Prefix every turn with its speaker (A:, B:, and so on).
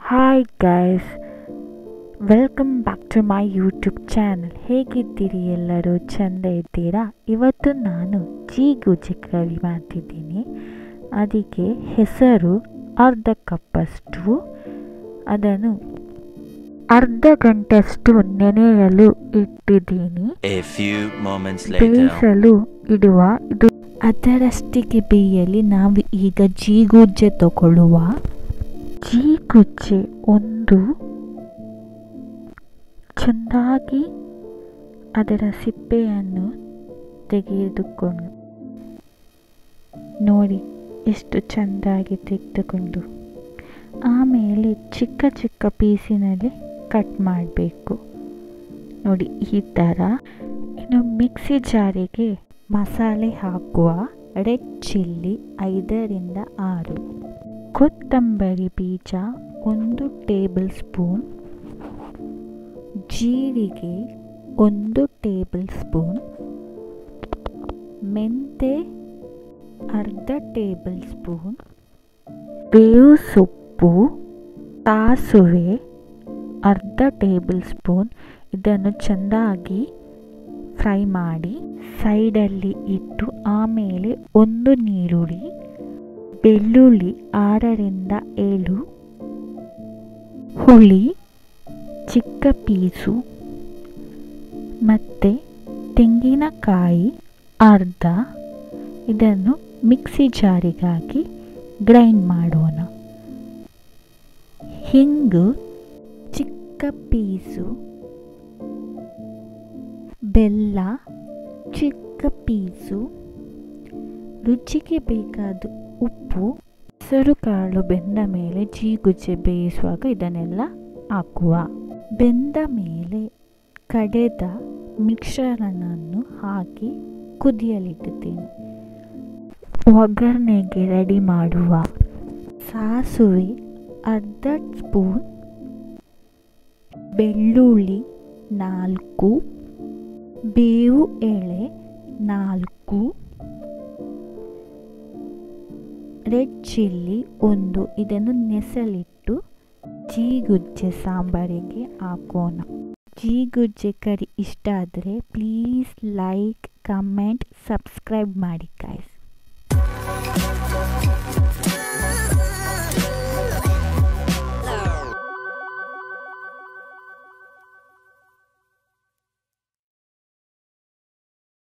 A: Hi guys welcome back to my YouTube channel ಹೇಗಿದ್ದೀರಿ ಎಲ್ಲರೂ ಚೆಂದ ಇದ್ದೀರಾ ಇವತ್ತು ನಾನು ಜೀ ಗುಜ್ಜಿಕರಳಿ ಮಾಡ್ತಿದ್ದೀನಿ ಅದಕ್ಕೆ ಹೆಸರು ಅರ್ಧ ಕಪ್ಪಷ್ಟು ಅದನ್ನು ಅರ್ಧ ಗಂಟೆಯಷ್ಟು ನೆನೆಯಲು ಇಟ್ಟಿದ್ದೀನಿ
B: A few moments later.
A: ಬೇಯಿಸಲು ಇಡುವ ಇದು ಅದರಷ್ಟಿಗೆ ಬೇಯಲಿ ನಾವು ಈಗ ಜೀಗುಜ್ಜೆ ತಗೊಳ್ಳುವ ಜೀಗುಜ್ಜೆ ಒಂದು ಚೆಂದಾಗಿ ಅದರ ಸಿಪ್ಪೆಯನ್ನು ತೆಗೆದುಕೊಂಡು ನೋಡಿ ಎಷ್ಟು ಚೆಂದಾಗಿ ತೆಗೆದುಕೊಂಡು ಆಮೇಲೆ ಚಿಕ್ಕ ಚಿಕ್ಕ ಪೀಸಿನಲ್ಲಿ ಕಟ್ ಮಾಡಬೇಕು ನೋಡಿ ಈ ಥರ ಇನ್ನು ಮಿಕ್ಸಿ ಜಾರಿಗೆ ಮಸಾಲೆ ಹಾಕುವ ರೆಡ್ ಚಿಲ್ಲಿ ಐದರಿಂದ ಆರು ಕೊತ್ತಂಬರಿ ಬೀಜ ಒಂದು ಟೇಬಲ್ ಸ್ಪೂನ್ ಜೀರಿಗೆ ಒಂದು ಟೇಬಲ್ ಸ್ಪೂನ್ ಮೆಂತೆ ಅರ್ಧ ಟೇಬಲ್ ಸ್ಪೂನ್ ಬೇವು ಸೊಪ್ಪು ಸಾಸುವೆ ಅರ್ಧ ಟೇಬಲ್ ಸ್ಪೂನ್ ಇದನ್ನು ಚೆಂದಾಗಿ ಫ್ರೈ ಮಾಡಿ ಸೈಡಲ್ಲಿ ಇಟ್ಟು ಆಮೇಲೆ ಒಂದು ನೀರುಳ್ಳಿ ಬೆಳ್ಳುಳ್ಳಿ ಆರರಿಂದ ಏಳು ಹುಳಿ ಚಿಕ್ಕ ಪೀಸು ಮತ್ತು ತೆಂಗಿನಕಾಯಿ ಅರ್ಧ ಇದನ್ನು ಮಿಕ್ಸಿ ಜಾರಿಗಾಗಿ ಗ್ರೈಂಡ್ ಮಾಡೋಣ ಹಿಂಗು ಚಿಕ್ಕ ಪೀಸು ಬೆಲ್ಲ ಚಿಕ್ಕ ಪೀಸು ರುಚಿಗೆ ಬೇಕಾದ ಉಪ್ಪು ಹೆಸರು ಕಾಳು ಬೆಂದ ಮೇಲೆ ಜೀಗುಜ್ಜೆ ಬೇಯಿಸುವಾಗ ಇದನ್ನೆಲ್ಲ ಹಾಕುವ ಬೆಂದ ಮೇಲೆ ಕಡೆದ ಮಿಕ್ಸರನ್ನು ಹಾಕಿ ಕುದಿಯಲಿಟ್ಟಿದ್ದೀನಿ ಒಗ್ಗರಣೆಗೆ ರೆಡಿ ಮಾಡುವ ಸಾಸುವೆ ಅರ್ಧ ಸ್ಪೂನ್ ಬೆಳ್ಳುಳ್ಳಿ ನಾಲ್ಕು ಬೇವು ಎಳೆ ನಾಲ್ಕು ರೆಡ್ ಚಿಲ್ಲಿ ಒಂದು ಇದನ್ನು ನೆಸಲಿಟ್ಟು ಜೀಗುಜ್ಜೆ ಸಾಂಬಾರಿಗೆ ಹಾಕೋಣ ಜೀಗುಜ್ಜೆ ಕರಿ ಇಷ್ಟ ಆದರೆ ಪ್ಲೀಸ್ ಲೈಕ್ ಕಮೆಂಟ್ ಸಬ್ಸ್ಕ್ರೈಬ್ ಮಾಡಿ ಗಾಯ್ಸ್